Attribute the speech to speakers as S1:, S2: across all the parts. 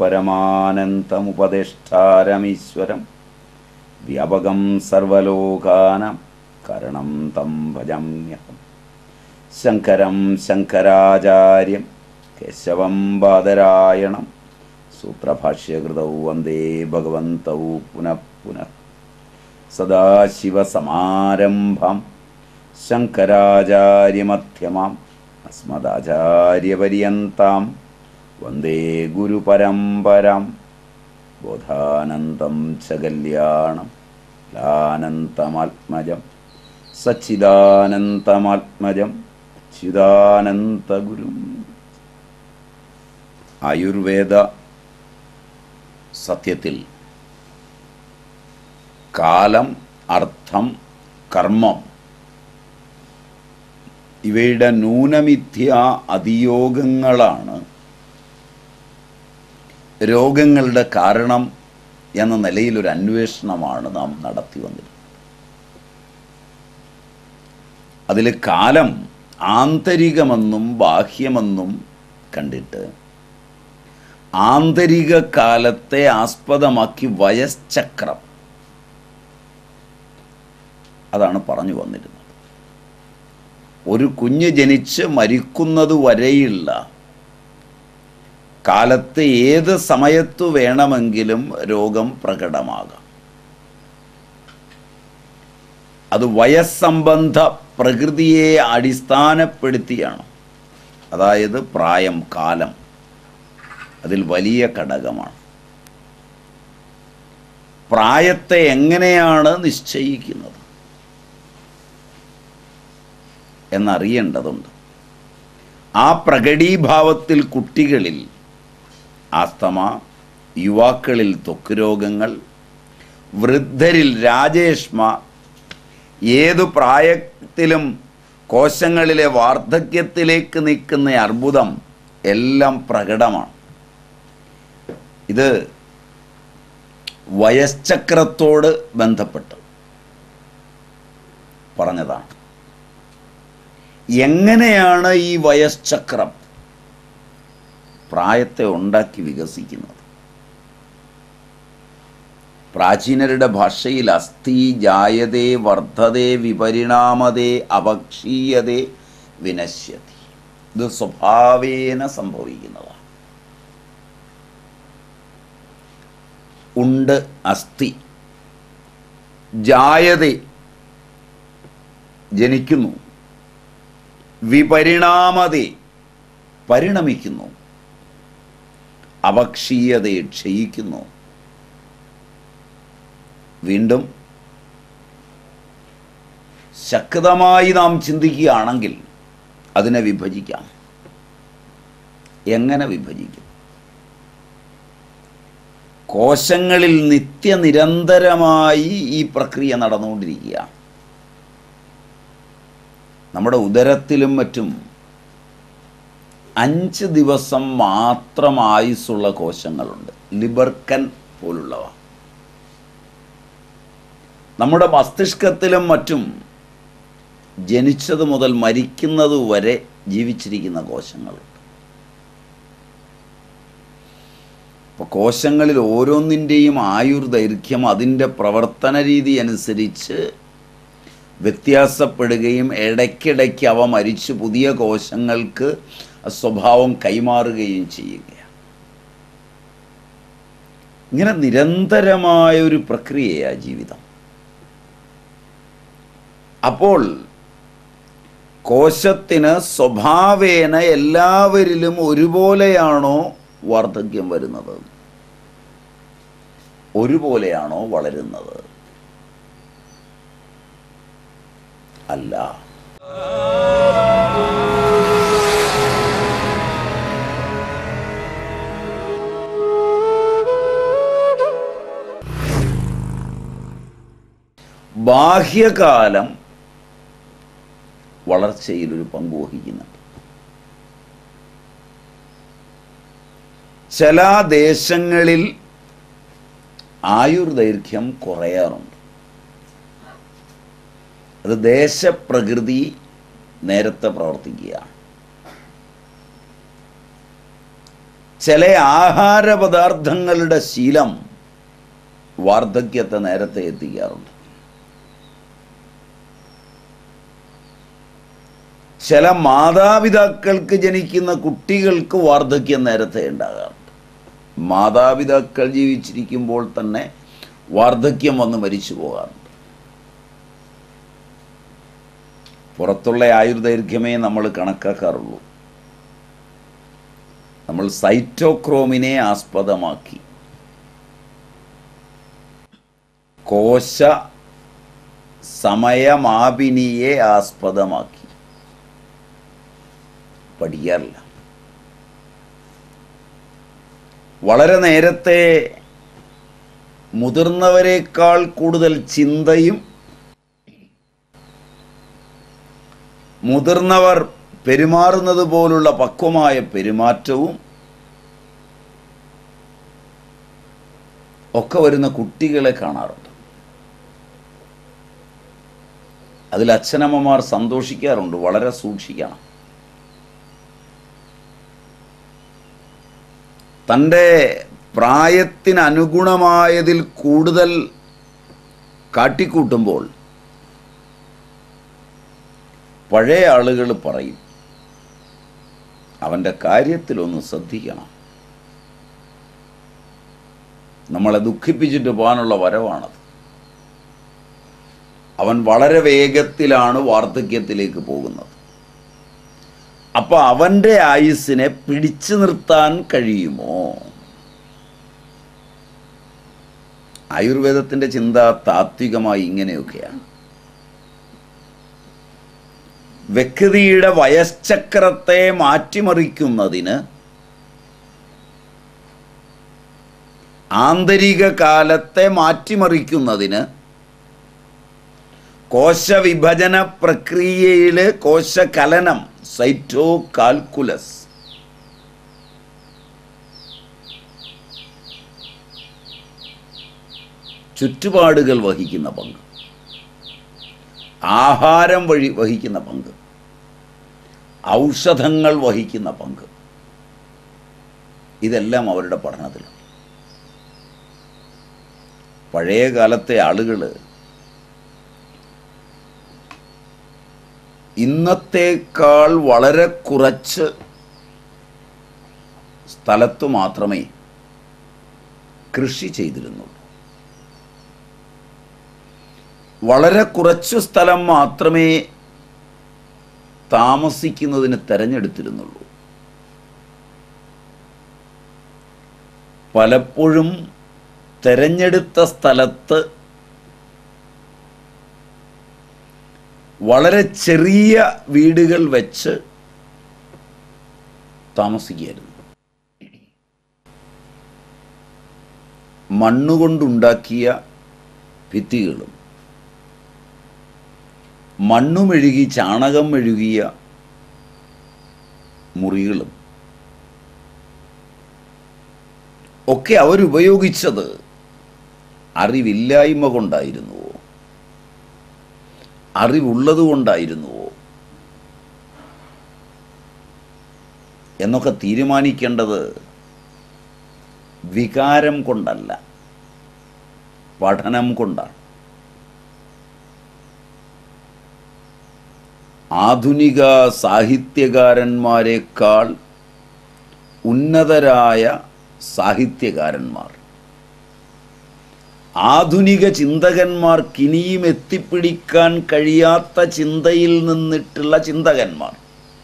S1: പരമാനന്തമുപദേഷ്ടാരമീശ്വരം വ്യാപകം സർവലോകാനാം കരണം തം ഭജമ്യഹം ശങ്കരം ശങ്കരാചാര്യം കേശവം ബാദരായണം സൂത്രഭാഷ്യകൃതൗ വന്ദേ ഭഗവന്തൗ പുനഃ പുനഃ സദാശിവസമാരംഭം ശങ്കരാചാര്യമധ്യമാം അസ്മദാചാര്യപര്യന്താം വന്ദേ ഗുരുപരമ്പരാം ബോധാനന്തം ച കല്യാണം ലാനന്തമാത്മജം സച്ചിദാനന്തമാത്മജം ചിദാനന്തഗുരും ആയുർവേദ സത്യത്തിൽ കാലം അർത്ഥം കർമ്മം ഇവയുടെ ന്യൂനമിഥ്യ അതിയോഗങ്ങളാണ് രോഗങ്ങളുടെ കാരണം എന്ന നിലയിൽ ഒരു അന്വേഷണമാണ് നാം നടത്തി വന്നിരുന്നത് അതിൽ കാലം ആന്തരികമെന്നും ബാഹ്യമെന്നും കണ്ടിട്ട് ആന്തരിക കാലത്തെ ആസ്പദമാക്കി വയസ്ചക്രം അതാണ് പറഞ്ഞു വന്നിരുന്നത് ഒരു കുഞ്ഞ് ജനിച്ച് മരിക്കുന്നത് വരെയുള്ള കാലത്ത് ഏത് സമയത്തു വേണമെങ്കിലും രോഗം പ്രകടമാകാം അത് വയസ്സംബന്ധ പ്രകൃതിയെ അടിസ്ഥാനപ്പെടുത്തിയാണ് അതായത് പ്രായം കാലം അതിൽ വലിയ ഘടകമാണ് പ്രായത്തെ എങ്ങനെയാണ് നിശ്ചയിക്കുന്നത് എന്നറിയേണ്ടതുണ്ട് ആ പ്രകടീഭാവത്തിൽ കുട്ടികളിൽ ആസ്തമ യുവാക്കളിൽ ത്വക്ക് രോഗങ്ങൾ വൃദ്ധരിൽ രാജേഷ്മ ഏതു പ്രായത്തിലും കോശങ്ങളിലെ വാർദ്ധക്യത്തിലേക്ക് നിൽക്കുന്ന അർബുദം എല്ലാം പ്രകടമാണ് ഇത് വയസ്ചക്രത്തോട് ബന്ധപ്പെട്ട് പറഞ്ഞതാണ് എങ്ങനെയാണ് ഈ വയസ്ചക്രം പ്രായത്തെ ഉണ്ടാക്കി വികസിക്കുന്നത് പ്രാചീനരുടെ ഭാഷയിൽ അസ്ഥി ജായതേ വർദ്ധതേ വിപരിണാമതേ അപക്ഷീയതേ വിനശ്യതി ഇത് സ്വഭാവേന സംഭവിക്കുന്നതാണ് ഉണ്ട് അസ്ഥി ജായതേ ജനിക്കുന്നു വിപരിണാമതേ പരിണമിക്കുന്നു അപക്ഷീയതയെ ക്ഷയിക്കുന്നു വീണ്ടും ശക്തമായി നാം ചിന്തിക്കുകയാണെങ്കിൽ അതിനെ വിഭജിക്കാം എങ്ങനെ വിഭജിക്കും കോശങ്ങളിൽ നിത്യനിരന്തരമായി ഈ പ്രക്രിയ നടന്നുകൊണ്ടിരിക്കുകയാണ് നമ്മുടെ ഉദരത്തിലും മറ്റും അഞ്ച് ദിവസം മാത്രം ആയുസ്സുള്ള കോശങ്ങളുണ്ട് ലിബർക്കൻ പോലുള്ളവ നമ്മുടെ മസ്തിഷ്കത്തിലും മറ്റും ജനിച്ചത് മുതൽ മരിക്കുന്നത് വരെ ജീവിച്ചിരിക്കുന്ന കോശങ്ങളുണ്ട് അപ്പോൾ കോശങ്ങളിൽ ഓരോന്നിൻ്റെയും ആയുർദൈർഘ്യം അതിൻ്റെ പ്രവർത്തന രീതി അനുസരിച്ച് വ്യത്യാസപ്പെടുകയും ഇടയ്ക്കിടയ്ക്ക് അവ മരിച്ച് പുതിയ കോശങ്ങൾക്ക് സ്വഭാവം കൈമാറുകയും ചെയ്യുകയാണ് ഇങ്ങനെ നിരന്തരമായ ഒരു പ്രക്രിയയാണ് ജീവിതം അപ്പോൾ കോശത്തിന് സ്വഭാവേന എല്ലാവരിലും ഒരുപോലെയാണോ വാർദ്ധക്യം വരുന്നത് ഒരുപോലെയാണോ വളരുന്നത് അല്ല ബാഹ്യകാലം വളർച്ചയിൽ ഒരു പങ്ക് വഹിക്കുന്നുണ്ട് ചില ദേശങ്ങളിൽ ആയുർദൈർഘ്യം കുറയാറുണ്ട് അത് ദേശപ്രകൃതി നേരത്തെ പ്രവർത്തിക്കുക ചില ആഹാര പദാർത്ഥങ്ങളുടെ ശീലം വാർദ്ധക്യത്തെ നേരത്തെ എത്തിക്കാറുണ്ട് ചില മാതാപിതാക്കൾക്ക് ജനിക്കുന്ന കുട്ടികൾക്ക് വാർദ്ധക്യം നേരത്തെ ഉണ്ടാകാറുണ്ട് മാതാപിതാക്കൾ ജീവിച്ചിരിക്കുമ്പോൾ തന്നെ വാർദ്ധക്യം വന്ന് മരിച്ചു പോകാറുണ്ട് പുറത്തുള്ള ആയുർദൈർഘ്യമേ നമ്മൾ കണക്കാക്കാറുള്ളൂ നമ്മൾ സൈറ്റോക്രോമിനെ ആസ്പദമാക്കി കോശ സമയമാപിനിയെ ആസ്പദമാക്കി പഠിക്കാറില്ല വളരെ നേരത്തെ മുതിർന്നവരെക്കാൾ കൂടുതൽ ചിന്തയും മുതിർന്നവർ പെരുമാറുന്നത് പോലുള്ള പക്വമായ പെരുമാറ്റവും ഒക്കെ വരുന്ന കുട്ടികളെ കാണാറുണ്ട് അതിൽ അച്ഛനമ്മമാർ സന്തോഷിക്കാറുണ്ട് വളരെ സൂക്ഷിക്കണം തൻ്റെ പ്രായത്തിനനുഗുണമായതിൽ കൂടുതൽ കാട്ടിക്കൂട്ടുമ്പോൾ പഴയ ആളുകൾ പറയും അവൻ്റെ കാര്യത്തിലൊന്ന് ശ്രദ്ധിക്കണം നമ്മളെ ദുഃഖിപ്പിച്ചിട്ട് പോകാനുള്ള വരവാണത് അവൻ വളരെ വേഗത്തിലാണ് വാർദ്ധക്യത്തിലേക്ക് പോകുന്നത് അപ്പൊ അവൻ്റെ ആയുസ്സിനെ പിടിച്ചു നിർത്താൻ കഴിയുമോ ആയുർവേദത്തിൻ്റെ ചിന്ത താത്വികമായി ഇങ്ങനെയൊക്കെയാണ് വ്യക്തിയുടെ വയശ്ചക്രത്തെ മാറ്റിമറിക്കുന്നതിന് ആന്തരിക കാലത്തെ മാറ്റിമറിക്കുന്നതിന് കോശവിഭജന പ്രക്രിയയിൽ കോശകലനം സൈറ്റോ കാൽക്കുലസ് ചുറ്റുപാടുകൾ വഹിക്കുന്ന പങ്ക് ആഹാരം വഴി വഹിക്കുന്ന പങ്ക് ഔഷധങ്ങൾ വഹിക്കുന്ന പങ്ക് ഇതെല്ലാം അവരുടെ പഠനത്തിലുണ്ട് പഴയ കാലത്തെ ആളുകൾ ഇന്നത്തേക്കാൾ വളരെ കുറച്ച് സ്ഥലത്തു മാത്രമേ കൃഷി ചെയ്തിരുന്നുള്ളൂ വളരെ കുറച്ചു സ്ഥലം മാത്രമേ താമസിക്കുന്നതിന് തെരഞ്ഞെടുത്തിരുന്നുള്ളൂ പലപ്പോഴും തെരഞ്ഞെടുത്ത സ്ഥലത്ത് വളരെ ചെറിയ വീടുകൾ വെച്ച് താമസിക്കുകയായിരുന്നു മണ്ണുകൊണ്ടുണ്ടാക്കിയ ഭിത്തികളും മണ്ണു മെഴുകി ചാണകം മെഴുകിയ മുറികളും ഒക്കെ അവരുപയോഗിച്ചത് അറിവില്ലായ്മ കൊണ്ടായിരുന്നുവോ അറിവുള്ളത് കൊണ്ടായിരുന്നുവോ എന്നൊക്കെ തീരുമാനിക്കേണ്ടത് വികാരം കൊണ്ടല്ല പഠനം കൊണ്ടാണ് ആധുനിക സാഹിത്യകാരന്മാരെക്കാൾ ഉന്നതരായ സാഹിത്യകാരന്മാർ ആധുനിക ചിന്തകന്മാർക്ക് ഇനിയും എത്തിപ്പിടിക്കാൻ കഴിയാത്ത ചിന്തയിൽ നിന്നിട്ടുള്ള ചിന്തകന്മാർ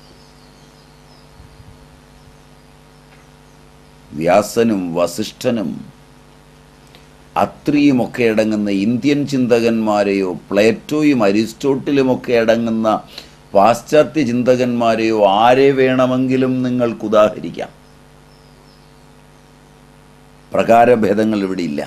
S1: വ്യാസനും വസിഷ്ഠനും അത്രിയുമൊക്കെ അടങ്ങുന്ന ഇന്ത്യൻ ചിന്തകന്മാരെയോ പ്ലേറ്റോയും അരിസ്റ്റോട്ടിലുമൊക്കെ അടങ്ങുന്ന പാശ്ചാത്യ ചിന്തകന്മാരെയോ ആരെ വേണമെങ്കിലും നിങ്ങൾക്ക് ഉദാഹരിക്കാം പ്രകാരഭേദങ്ങൾ ഇവിടെ ഇല്ല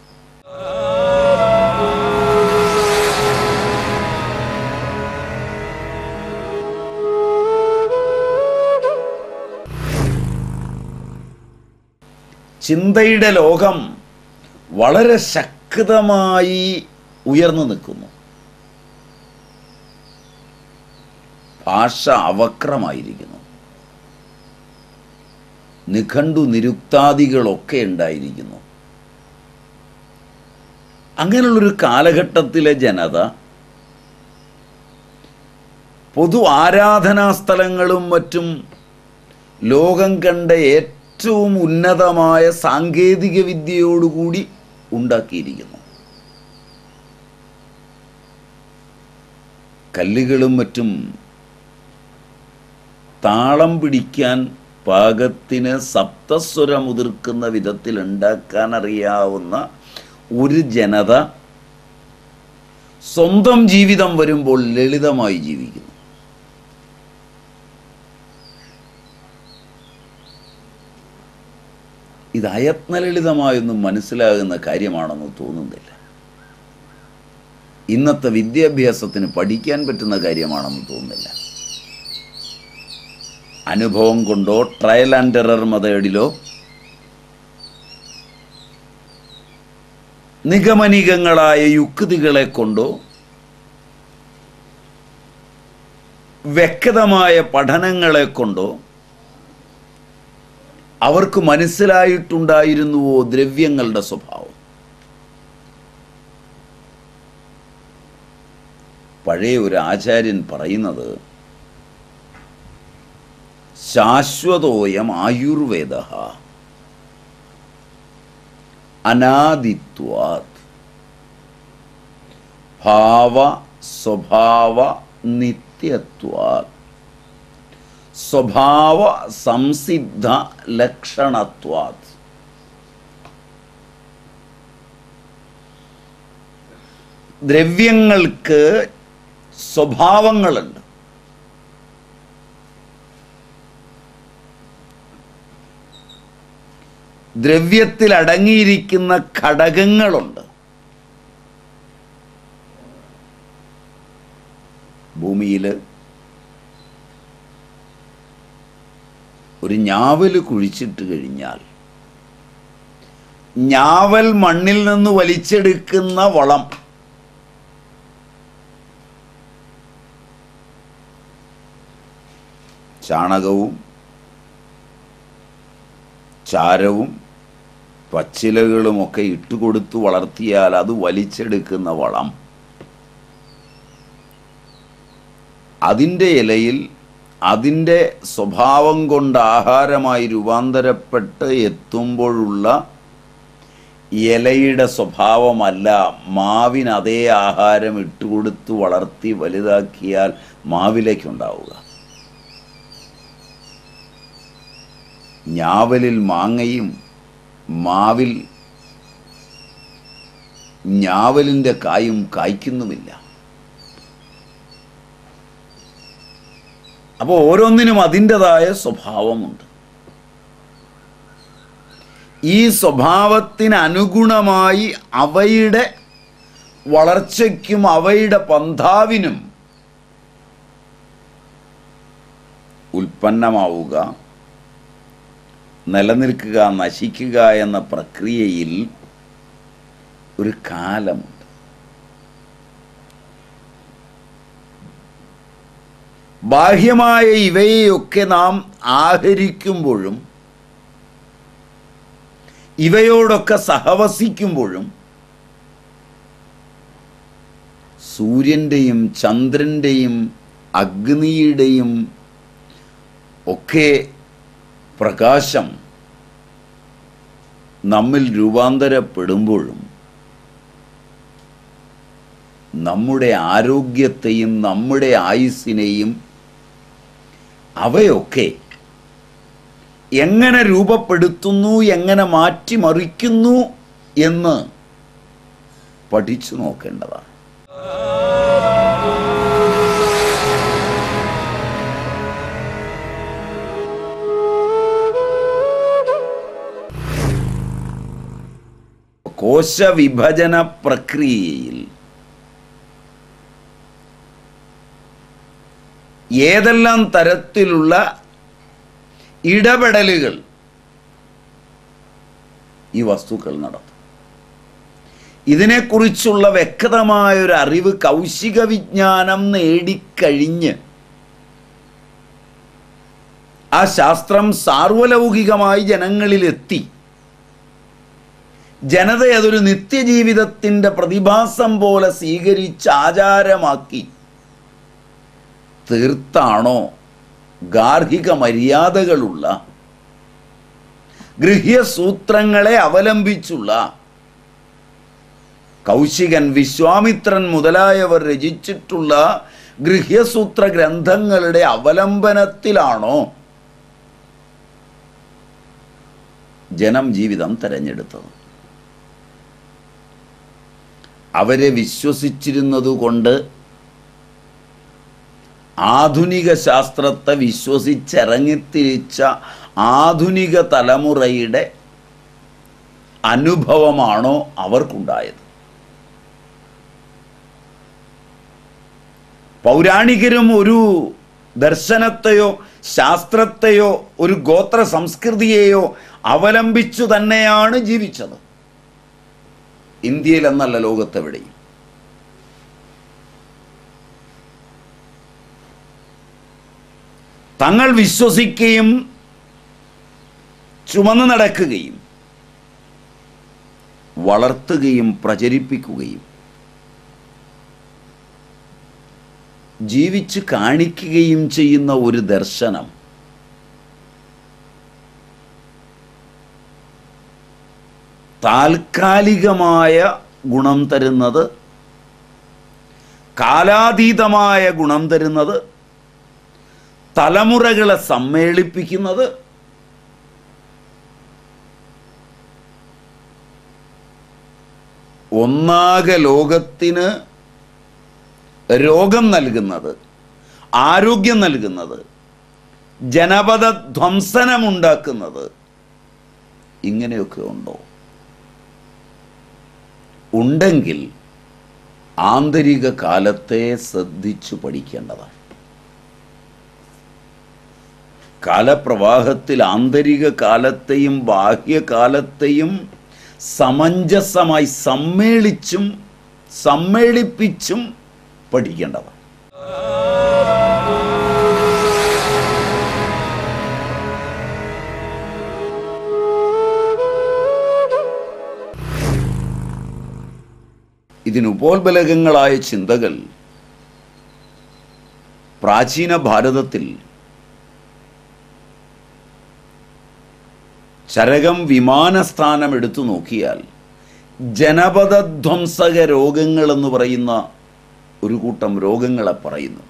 S1: ചിന്തയുടെ ലോകം വളരെ ശക്തമായി ഉയർന്നു നിൽക്കുന്നു ഭാഷ അവക്രമായിരിക്കുന്നു നിഘണ്ടു നിരുക്താദികളൊക്കെ ഉണ്ടായിരിക്കുന്നു അങ്ങനെയുള്ളൊരു കാലഘട്ടത്തിലെ ജനത പൊതു ആരാധനാ സ്ഥലങ്ങളും മറ്റും ലോകം കണ്ട ഏറ്റവും ഉന്നതമായ സാങ്കേതിക വിദ്യയോടുകൂടി ഉണ്ടാക്കിയിരിക്കുന്നു കല്ലുകളും മറ്റും താളം പിടിക്കാൻ പാകത്തിന് സപ്തസ്വരമുതിർക്കുന്ന വിധത്തിൽ ഉണ്ടാക്കാൻ അറിയാവുന്ന ഒരു ജനത സ്വന്തം ജീവിതം വരുമ്പോൾ ലളിതമായി ജീവിക്കുന്നു ഇത് അയത്നലളിതമായൊന്നും മനസ്സിലാകുന്ന കാര്യമാണെന്ന് തോന്നുന്നില്ല ഇന്നത്തെ വിദ്യാഭ്യാസത്തിന് പഠിക്കാൻ പറ്റുന്ന കാര്യമാണെന്ന് തോന്നുന്നില്ല അനുഭവം കൊണ്ടോ ട്രയൽ ആൻഡ് എറർ മെത്തേഡിലോ നിഗമനികങ്ങളായ യുക്തികളെ കൊണ്ടോ വ്യക്തമായ പഠനങ്ങളെ കൊണ്ടോ അവർക്ക് മനസ്സിലായിട്ടുണ്ടായിരുന്നുവോ ദ്രവ്യങ്ങളുടെ സ്വഭാവം പഴയ ഒരു ആചാര്യൻ പറയുന്നത് ശാശ്വതോയം ആയുർവേദ അനാദിത്വാത് ഭാവ സ്വഭാവ നിത്യത്വാത് സ്വഭാവ സംസിദ്ധ ലക്ഷണത്വാത് ദ്രവ്യങ്ങൾക്ക് സ്വഭാവങ്ങളുണ്ട് ദ്രവ്യത്തിൽ അടങ്ങിയിരിക്കുന്ന ഘടകങ്ങളുണ്ട് ഭൂമിയിൽ ഒരു ഞാവല് കുഴിച്ചിട്ട് കഴിഞ്ഞാൽ ഞാവൽ മണ്ണിൽ നിന്ന് വലിച്ചെടുക്കുന്ന വളം ചാണകവും ചാരവും പച്ചിലകളുമൊക്കെ ഇട്ടുകൊടുത്ത് വളർത്തിയാൽ അത് വലിച്ചെടുക്കുന്ന വളം അതിൻ്റെ ഇലയിൽ അതിൻ്റെ സ്വഭാവം കൊണ്ട് ആഹാരമായി രൂപാന്തരപ്പെട്ട് എത്തുമ്പോഴുള്ള ഇലയുടെ സ്വഭാവമല്ല മാവിന് അതേ ആഹാരം ഇട്ടുകൊടുത്ത് വളർത്തി വലുതാക്കിയാൽ മാവിലേക്കുണ്ടാവുക ഞാവലിൽ മാങ്ങയും മാവിൽ ഞാവലിൻ്റെ കായും കായ്ക്കുന്നുമില്ല അപ്പോൾ ഓരോന്നിനും അതിൻ്റെതായ സ്വഭാവമുണ്ട് ഈ സ്വഭാവത്തിന് അനുഗുണമായി അവയുടെ വളർച്ചയ്ക്കും അവയുടെ പന്ഥാവിനും ഉൽപ്പന്നമാവുക നിലനിൽക്കുക നശിക്കുക എന്ന പ്രക്രിയയിൽ ഒരു കാലമുണ്ട് ബാഹ്യമായ ഇവയെയൊക്കെ നാം ആഹരിക്കുമ്പോഴും ഇവയോടൊക്കെ സഹവസിക്കുമ്പോഴും സൂര്യൻ്റെയും ചന്ദ്രൻ്റെയും അഗ്നിയുടെയും ഒക്കെ പ്രകാശം നമ്മിൽ രൂപാന്തരപ്പെടുമ്പോഴും നമ്മുടെ ആരോഗ്യത്തെയും നമ്മുടെ ആയുസ്സിനെയും അവയൊക്കെ എങ്ങനെ രൂപപ്പെടുത്തുന്നു എങ്ങനെ മാറ്റിമറിക്കുന്നു എന്ന് പഠിച്ചു നോക്കേണ്ടതാണ് കോശവിഭജന പ്രക്രിയയിൽ ഏതെല്ലാം തരത്തിലുള്ള ഇടപെടലുകൾ ഈ വസ്തുക്കൾ നടത്തും ഇതിനെക്കുറിച്ചുള്ള വ്യക്തമായൊരു അറിവ് കൗശിക വിജ്ഞാനം നേടിക്കഴിഞ്ഞ് ആ ശാസ്ത്രം സാർവലൗകികമായി ജനങ്ങളിലെത്തി ജനത അതൊരു നിത്യജീവിതത്തിൻ്റെ പ്രതിഭാസം പോലെ സ്വീകരിച്ച് ആചാരമാക്കി തീർത്താണോ ഗാർഹിക മര്യാദകളുള്ള ഗൃഹ്യസൂത്രങ്ങളെ അവലംബിച്ചുള്ള കൗശികൻ വിശ്വാമിത്രൻ മുതലായവർ രചിച്ചിട്ടുള്ള ഗൃഹ്യസൂത്ര ഗ്രന്ഥങ്ങളുടെ അവലംബനത്തിലാണോ ജനം ജീവിതം തെരഞ്ഞെടുത്തത് അവരെ വിശ്വസിച്ചിരുന്നതുകൊണ്ട് ആധുനിക ശാസ്ത്രത്തെ വിശ്വസിച്ചിറങ്ങിത്തിരിച്ച ആധുനിക തലമുറയുടെ അനുഭവമാണോ അവർക്കുണ്ടായത് പൗരാണികരും ഒരു ദർശനത്തെയോ ശാസ്ത്രത്തെയോ ഒരു ഗോത്ര സംസ്കൃതിയെയോ അവലംബിച്ചു തന്നെയാണ് ജീവിച്ചത് ഇന്ത്യയിൽ എന്നല്ല ലോകത്തെവിടെയും തങ്ങൾ വിശ്വസിക്കുകയും ചുമന്നു നടക്കുകയും വളർത്തുകയും പ്രചരിപ്പിക്കുകയും ജീവിച്ച് കാണിക്കുകയും ചെയ്യുന്ന ഒരു ദർശനം താൽക്കാലികമായ ഗുണം തരുന്നത് കാലാതീതമായ ഗുണം തരുന്നത് തലമുറകളെ സമ്മേളിപ്പിക്കുന്നത് ഒന്നാകെ ലോകത്തിന് രോഗം നൽകുന്നത് ആരോഗ്യം നൽകുന്നത് ജനപദ ധ്വംസനമുണ്ടാക്കുന്നത് ഇങ്ങനെയൊക്കെ ഉണ്ടോ ഉണ്ടെങ്കിൽ ആന്തരിക കാലത്തെ ശ്രദ്ധിച്ചു പഠിക്കേണ്ടതാണ് കാലപ്രവാഹത്തിൽ ആന്തരിക കാലത്തെയും ബാഹ്യകാലത്തെയും സമഞ്ജസമായി സമ്മേളിച്ചും സമ്മേളിപ്പിച്ചും പഠിക്കേണ്ടതാണ് ഇതിനുപോൽബലകങ്ങളായ ചിന്തകൾ പ്രാചീന ഭാരതത്തിൽ ചരകം വിമാനസ്ഥാനം എടുത്തു നോക്കിയാൽ ജനപദധ്വംസക രോഗങ്ങൾ എന്ന് പറയുന്ന ഒരു കൂട്ടം രോഗങ്ങളെ പറയുന്നുണ്ട്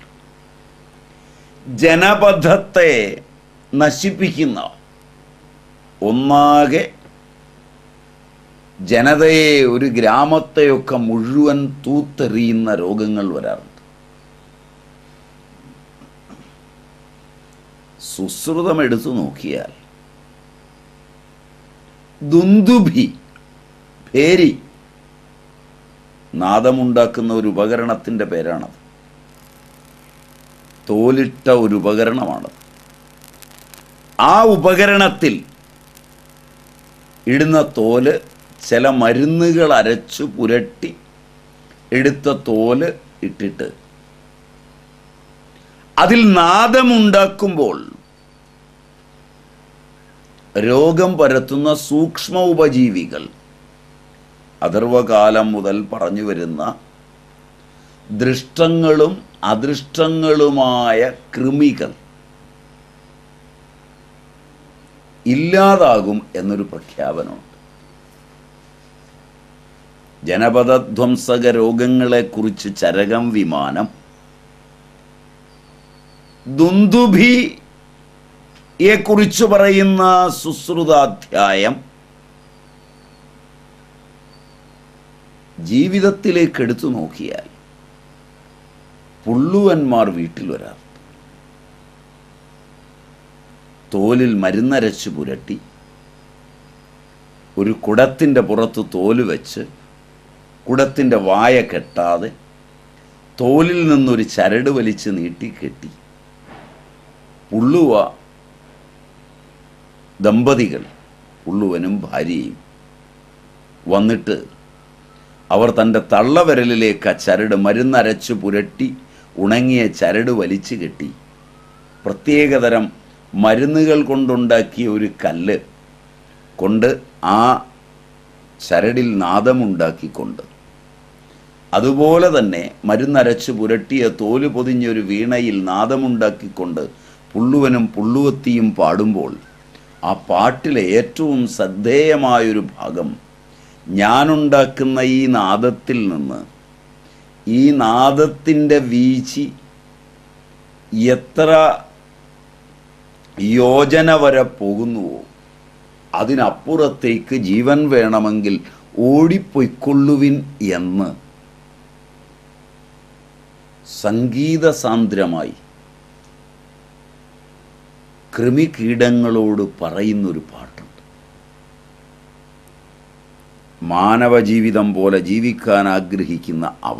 S1: ജനപഥത്തെ നശിപ്പിക്കുന്ന ഒന്നാകെ ജനതയെ ഒരു ഗ്രാമത്തെയൊക്കെ മുഴുവൻ തൂത്തെറിയുന്ന രോഗങ്ങൾ വരാറുണ്ട് സുശ്രുതം എടുത്തു നോക്കിയാൽ ദുന്ദുഭി ഭേരി നാദമുണ്ടാക്കുന്ന ഒരു ഉപകരണത്തിൻ്റെ പേരാണത് തോലിട്ട ഒരു ഉപകരണമാണത് ആ ഉപകരണത്തിൽ ഇടുന്ന തോല് ചില മരുന്നുകൾ അരച്ചു പുരട്ടി എടുത്ത തോല് ഇട്ടിട്ട് അതിൽ നാദമുണ്ടാക്കുമ്പോൾ രോഗം പരത്തുന്ന സൂക്ഷ്മ ഉപജീവികൾ അഥർവകാലം മുതൽ പറഞ്ഞു വരുന്ന ദൃഷ്ടങ്ങളും അദൃഷ്ടങ്ങളുമായ കൃമികൾ ഇല്ലാതാകും എന്നൊരു പ്രഖ്യാപനമുണ്ട് ജനപദധ്വംസക രോഗങ്ങളെക്കുറിച്ച് ചരകം വിമാനം ദുന്ദുഭിയെക്കുറിച്ച് പറയുന്ന സുശ്രുതാധ്യായം ജീവിതത്തിലേക്ക് എടുത്തു നോക്കിയാൽ പുള്ളുവന്മാർ വീട്ടിൽ വരാറുണ്ട് തോലിൽ മരുന്നരച്ച് പുരട്ടി ഒരു കുടത്തിൻ്റെ പുറത്ത് തോല് വെച്ച് കുടത്തിൻ്റെ വായ കെട്ടാതെ തോലിൽ നിന്നൊരു ചരട് വലിച്ച് നീട്ടി കെട്ടി പുള്ളുവ ദമ്പതികൾ പുള്ളുവനും ഭാര്യയും വന്നിട്ട് അവർ തൻ്റെ തള്ളവിരലിലേക്ക് ആ ചരട് മരുന്നരച്ച് പുരട്ടി ഉണങ്ങിയ ചരട് വലിച്ചു കെട്ടി പ്രത്യേകതരം മരുന്നുകൾ കൊണ്ടുണ്ടാക്കിയ ഒരു കല്ല് കൊണ്ട് ആ ചരടിൽ നാദമുണ്ടാക്കിക്കൊണ്ട് അതുപോലെ തന്നെ മരുന്നരച്ച് പുരട്ടിയ തോല് പൊതിഞ്ഞൊരു വീണയിൽ നാദമുണ്ടാക്കിക്കൊണ്ട് പുള്ളുവനും പുള്ളുവത്തിയും പാടുമ്പോൾ ആ പാട്ടിലെ ഏറ്റവും ശ്രദ്ധേയമായൊരു ഭാഗം ഞാനുണ്ടാക്കുന്ന ഈ നാദത്തിൽ നിന്ന് ഈ നാദത്തിൻ്റെ വീഴ്ച എത്ര യോജന വരെ പോകുന്നുവോ അതിനപ്പുറത്തേക്ക് ജീവൻ വേണമെങ്കിൽ ഓടിപ്പൊയ്ക്കൊള്ളുവിൻ എന്ന് സംഗീതസാന്ദ്രമായി കൃമികീടങ്ങളോട് പറയുന്നൊരു പാട്ടുണ്ട് മാനവ ജീവിതം പോലെ ജീവിക്കാൻ ആഗ്രഹിക്കുന്ന അവ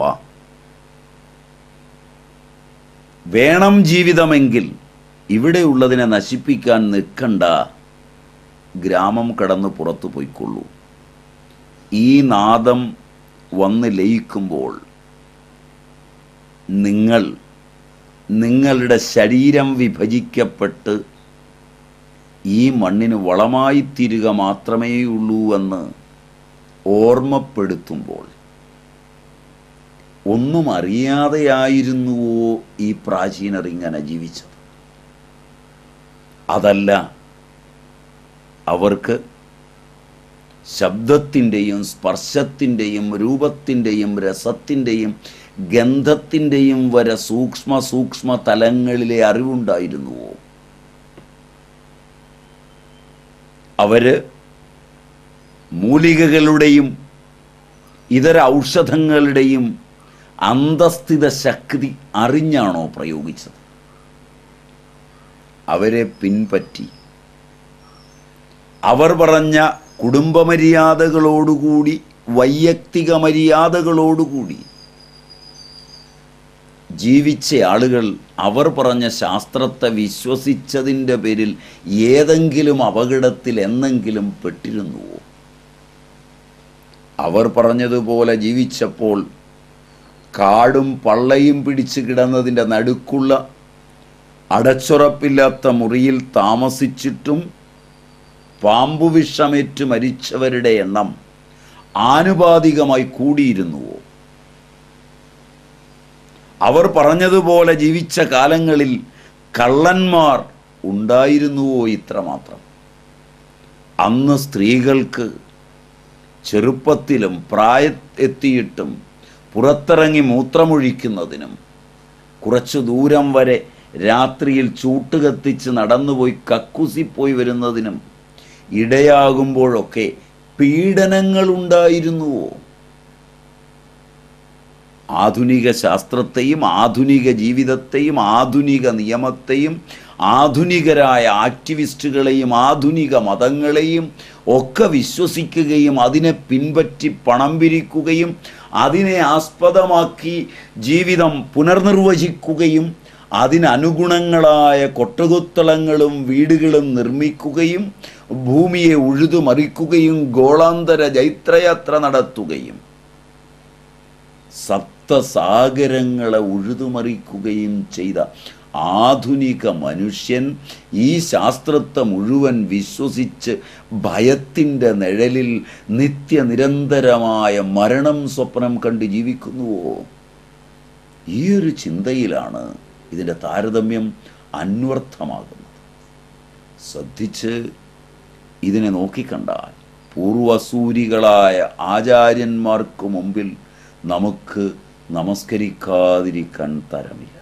S1: വേണം ജീവിതമെങ്കിൽ ഇവിടെയുള്ളതിനെ നശിപ്പിക്കാൻ നിൽക്കണ്ട ഗ്രാമം കടന്ന് പുറത്തു പോയിക്കൊള്ളൂ ഈ നാദം വന്ന് ലയിക്കുമ്പോൾ നിങ്ങൾ നിങ്ങളുടെ ശരീരം വിഭജിക്കപ്പെട്ട് ഈ മണ്ണിന് വളമായി തീരുക മാത്രമേ ഉള്ളൂ എന്ന് ഓർമ്മപ്പെടുത്തുമ്പോൾ ഒന്നും അറിയാതെയായിരുന്നുവോ ഈ പ്രാചീനർ ഇങ്ങനെ ജീവിച്ചത് അതല്ല അവർക്ക് ശബ്ദത്തിൻ്റെയും സ്പർശത്തിൻ്റെയും രൂപത്തിൻ്റെയും രസത്തിൻ്റെയും ഗന്ധത്തിൻ്റെയും വരെ സൂക്ഷ്മ സൂക്ഷ്മ തലങ്ങളിലെ അറിവുണ്ടായിരുന്നുവോ അവര് മൂലികകളുടെയും ഇതര ഔഷധങ്ങളുടെയും അന്തസ്ഥിത ശക്തി അറിഞ്ഞാണോ പ്രയോഗിച്ചത് അവരെ പിൻപറ്റി അവർ പറഞ്ഞ കുടുംബമര്യാദകളോടുകൂടി വൈയക്തിക മര്യാദകളോടുകൂടി ജീവിച്ച ആളുകൾ അവർ പറഞ്ഞ ശാസ്ത്രത്തെ വിശ്വസിച്ചതിൻ്റെ പേരിൽ ഏതെങ്കിലും അപകടത്തിൽ എന്നെങ്കിലും പെട്ടിരുന്നുവോ അവർ പറഞ്ഞതുപോലെ ജീവിച്ചപ്പോൾ കാടും പള്ളയും പിടിച്ച് കിടന്നതിൻ്റെ നടുക്കുള്ള അടച്ചുറപ്പില്ലാത്ത മുറിയിൽ താമസിച്ചിട്ടും പാമ്പുവിഷമേറ്റ് മരിച്ചവരുടെ എണ്ണം ആനുപാതികമായി കൂടിയിരുന്നുവോ അവർ പറഞ്ഞതുപോലെ ജീവിച്ച കാലങ്ങളിൽ കള്ളന്മാർ ഉണ്ടായിരുന്നുവോ ഇത്രമാത്രം അന്ന് സ്ത്രീകൾക്ക് ചെറുപ്പത്തിലും പ്രായ എത്തിയിട്ടും പുറത്തിറങ്ങി മൂത്രമൊഴിക്കുന്നതിനും കുറച്ചു ദൂരം വരെ രാത്രിയിൽ ചൂട്ടുകത്തിച്ച് നടന്നുപോയി കക്കുസിപ്പോയി വരുന്നതിനും ഇടയാകുമ്പോഴൊക്കെ പീഡനങ്ങൾ ഉണ്ടായിരുന്നുവോ ആധുനിക ശാസ്ത്രത്തെയും ആധുനിക ജീവിതത്തെയും ആധുനിക നിയമത്തെയും ആധുനികരായ ആക്ടിവിസ്റ്റുകളെയും ആധുനിക മതങ്ങളെയും ഒക്കെ വിശ്വസിക്കുകയും അതിനെ പിൻപറ്റി പണം പിരിക്കുകയും അതിനെ ആസ്പദമാക്കി ജീവിതം പുനർനിർവചിക്കുകയും അതിനനുഗുണങ്ങളായ കൊട്ടകുത്തളങ്ങളും വീടുകളും നിർമ്മിക്കുകയും ഭൂമിയെ ഉഴുതുമറിക്കുകയും ഗോളാന്തര ജൈത്രയാത്ര നടത്തുകയും സപ്തസാഗരങ്ങളെ ഉഴുതുമറിക്കുകയും ചെയ്ത ആധുനിക മനുഷ്യൻ ഈ ശാസ്ത്രത്തെ മുഴുവൻ വിശ്വസിച്ച് ഭയത്തിൻ്റെ നിഴലിൽ നിത്യനിരന്തരമായ മരണം സ്വപ്നം കണ്ട് ജീവിക്കുന്നുവോ ഈ ഒരു ചിന്തയിലാണ് ഇതിൻ്റെ താരതമ്യം അന്വർത്ഥമാകുന്നത് ശ്രദ്ധിച്ച് ഇതിനെ നോക്കിക്കണ്ടാൽ പൂർവസൂരികളായ ആചാര്യന്മാർക്ക് മുമ്പിൽ നമുക്ക് നമസ്കരിക്കാതിരിക്കാൻ തരമില്ല